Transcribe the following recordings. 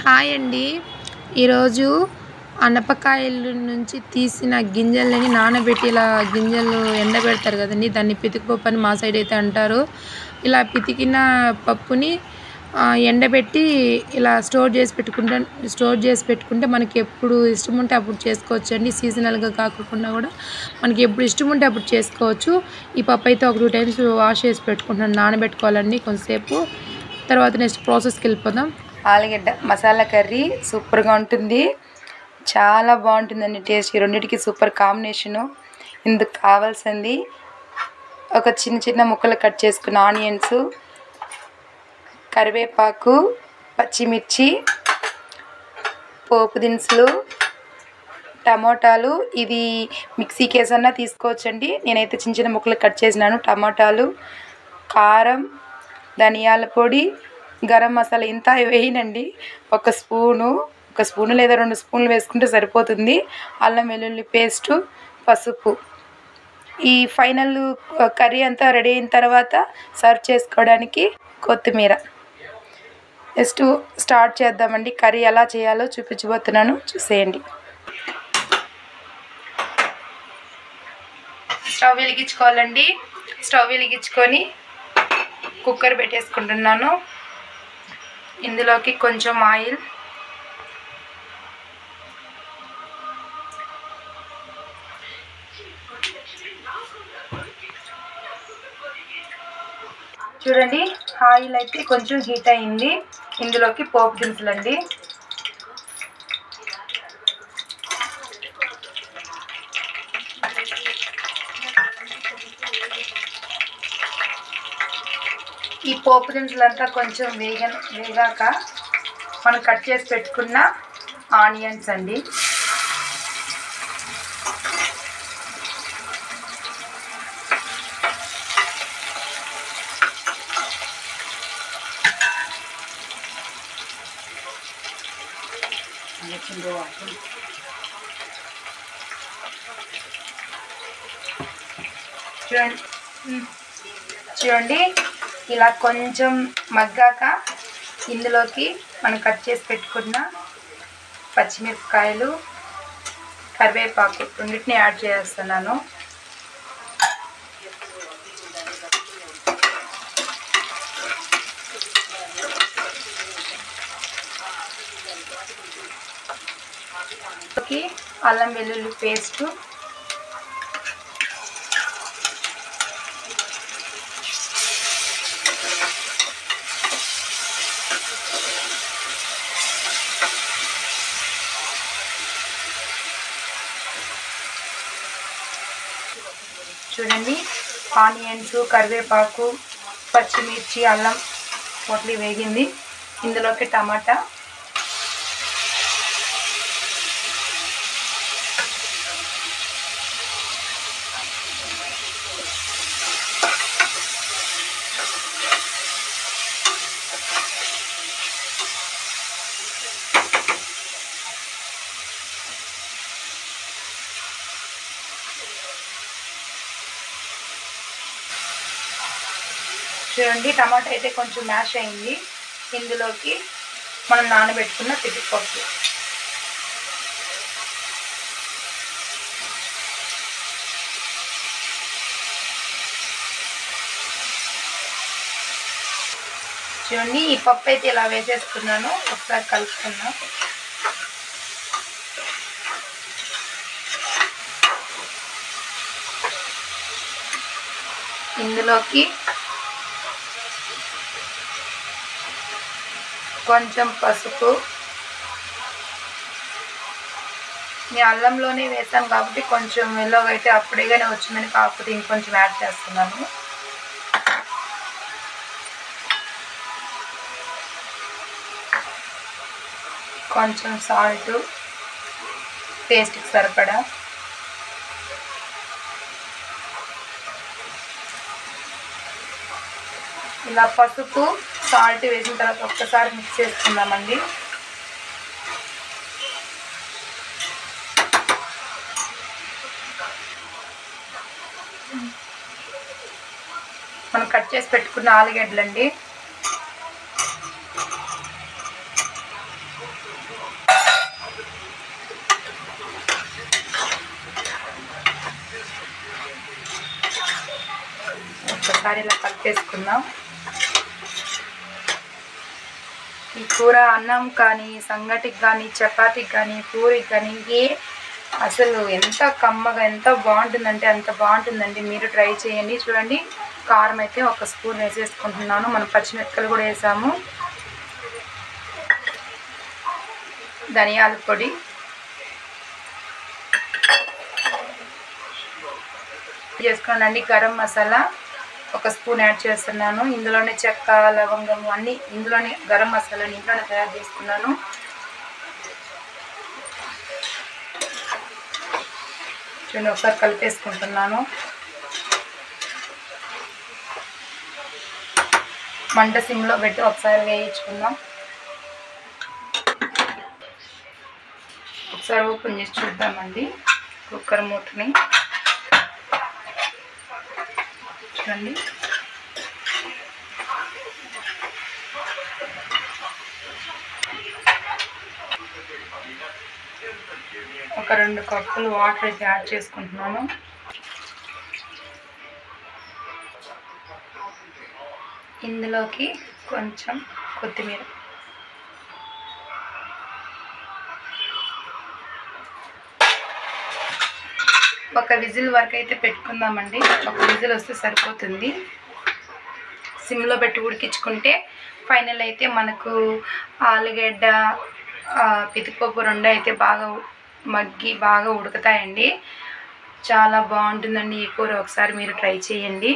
Hi అండి ఈరోజు అనపకాయల నుంచి తీసిన గింజలని నానబెట్టి ఇలా గింజలు ఎండబెడతారు కదండి దాన్ని పితికిపప్పు అని మా సైడ్ అయితే అంటారు ఇలా పితికిన పప్పుని ఆ, ఎండబెట్టి ఇలా స్టోర్ చేసి పెట్టుకుంటే స్టోర్ చేసి పెట్టుకుంటే మనకి ఎప్పుడు ఇష్టం ఉంటే అప్పుడు చేసుకోవచ్చు అండి సీజనల్గా కాకుండా కూడా మనకి ఎప్పుడు ఇష్టం ఉంటే అప్పుడు చేసుకోవచ్చు ఈ పప్పు అయితే ఒక టూ టైమ్స్ వాష్ చేసి పెట్టుకుంటున్నాను నానబెట్టుకోవాలండి కొంతసేపు తర్వాత నెక్స్ట్ ప్రాసెస్కి వెళ్ళిపోదాం ఆలుగడ్డ మసాలా కర్రీ సూపర్గా ఉంటుంది చాలా బాగుంటుందండి టేస్ట్ ఈ రెండింటికి సూపర్ కాంబినేషను ఇందుకు కావాల్సింది ఒక చిన్న చిన్న ముక్కలు కట్ చేసుకున్న ఆనియన్స్ కరివేపాకు పచ్చిమిర్చి పోపు దినుసులు టమోటాలు ఇది మిక్సీ కేసన్నా తీసుకోవచ్చండి నేనైతే చిన్న చిన్న ముక్కలు కట్ చేసినాను టమోటాలు కారం ధనియాల పొడి గరం మసాలా ఇంత వేయనండి ఒక స్పూను ఒక స్పూను లేదా రెండు స్పూన్లు వేసుకుంటే సరిపోతుంది అల్లం వెల్లుల్లి పేస్టు పసుపు ఈ ఫైనల్ కర్రీ అంతా రెడీ అయిన తర్వాత సర్వ్ చేసుకోవడానికి కొత్తిమీర నెక్స్ట్ స్టార్ట్ చేద్దామండి కర్రీ ఎలా చేయాలో చూపించబోతున్నాను చూసేయండి స్టవ్ వెలిగించుకోవాలండి స్టవ్ వెలిగించుకొని కుక్కర్ పెట్టేసుకుంటున్నాను ఇందులోకి కొంచెం ఆయిల్ చూడండి ఆయిల్ అయితే కొంచెం హీట్ అయింది ఇందులోకి పోపు దినుసులండి ఈ పోపు దినుసులంతా కొంచెం వేగ వేగాక మనం కట్ చేసి పెట్టుకున్న ఆనియన్స్ అండి చూడండి ఉమ్. చూడండి ఇలా కొంచెం మగ్గాక ఇందులోకి మనం కట్ చేసి పెట్టుకున్న పచ్చిమిరపకాయలు కరివేపాకు రెండింటిని యాడ్ చేస్తున్నాను ఇందులోకి అల్లం వెల్లుల్లి పేస్టు చూడండి ఆనియన్స్ కరివేపాకు పచ్చిమిర్చి అల్లం పొట్లి వేగింది ఇందులోకి టమాటా చూడండి టమాటా అయితే కొంచెం మ్యాష్ అయింది ఇందులోకి మనం నానబెట్టుకున్న పిటిపప్పు చూడండి ఈ పప్పు అయితే ఇలా వేసేసుకున్నాను ఒకసారి కలుపుకున్నాను ఇందులోకి కొంచెం పసుపు నేను అల్లంలోనే వేసాను కాబట్టి కొంచెం మెల్లగా అయితే అప్పుడేగానే వచ్చిందని కాకపోతే ఇంకొంచెం యాడ్ చేస్తున్నాను కొంచెం సాల్ట్ టేస్ట్కి సరిపడా ఇలా పసుపు సాల్ట్ వేసిన తర్వాత ఒక్కసారి మిక్స్ చేసుకుందామండి మనం కట్ చేసి పెట్టుకున్న ఆలుగడ్డలండి ఒకసారి ఇలా కలిపేసుకుందాం ఈ కూర అన్నం కానీ సంగటికి కానీ చపాతీకి కానీ పూరికి కానీ ఏ అసలు ఎంత కమ్మగా ఎంత బాగుంటుందంటే అంత బాగుంటుందండి మీరు ట్రై చేయండి చూడండి కారం అయితే ఒక స్పూన్ వేసేసుకుంటున్నాను మనం పచ్చిమిరపకాయలు కూడా వేసాము ధనియాల పొడి చేసుకోండి గరం మసాలా ఒక స్పూన్ యాడ్ చేస్తున్నాను ఇందులోనే చెక్క లవంగము అన్నీ ఇందులోనే గరం మసాలాని ఇంట్లోనే తయారు చేసుకున్నాను చూడండి ఒకసారి కలిపేసుకుంటున్నాను మంట సిమ్లో పెట్టి ఒకసారి వేయించుకుందాం ఒకసారి ఓపెన్ చేసి చూద్దామండి కుక్కర్ మూతని చూడండి ఒక రెండు కప్పులు వాటర్ అయితే యాడ్ చేసుకుంటున్నాను ఇందులోకి కొంచెం కొత్తిమీర ఒక విజిల్ వరకు అయితే పెట్టుకుందామండి ఒక విజిల్ వస్తే సరిపోతుంది సిమ్లో పెట్టి ఉడికించుకుంటే ఫైనల్ అయితే మనకు ఆలుగడ్డ ఆ, పితిపప్పు రెండు అయితే బాగా ఉ- మగ్గి బాగా ఉడుకుతాయండి చాలా బాగుంటుందండి ఈ కూర ఒకసారి మీరు ట్రై చేయండి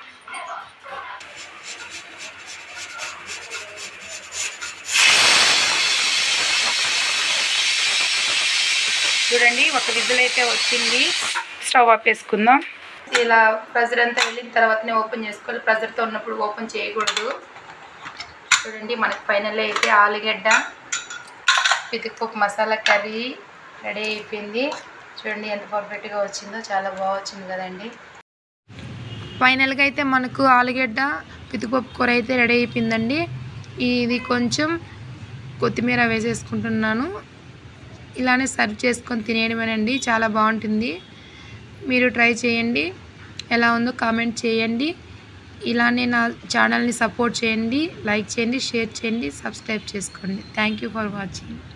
చూడండి ఒక విజిల్ అయితే వచ్చింది స్టవ్ ఆపేసుకుందాం ఇలా ప్రెజర్ అంతా వెళ్ళిన తర్వాతనే ఓపెన్ చేసుకోవాలి ప్రెజర్తో ఉన్నప్పుడు ఓపెన్ చేయకూడదు చూడండి మనకి ఫైనల్ అయితే ఆలుగడ్డ పితికపప్పు మసాలా కర్రీ రెడీ అయిపోయింది చూడండి ఎంత పర్ఫెక్ట్గా వచ్చిందో చాలా బాగా వచ్చింది కదండి ఫైనల్గా అయితే మనకు ఆలుగడ్డ పితిపప్పు కూర అయితే రెడీ అయిపోయిందండి ఇది కొంచెం కొత్తిమీర వేసేసుకుంటున్నాను ఇలానే సర్వ్ చేసుకొని తినేయడమేనండి చాలా బాగుంటుంది మీరు ట్రై చేయండి ఎలా ఉందో కామెంట్ చేయండి ఇలానే నా ఛానల్ని సపోర్ట్ చేయండి లైక్ చేయండి షేర్ చేయండి సబ్స్క్రైబ్ చేసుకోండి థ్యాంక్ యూ ఫర్ వాచింగ్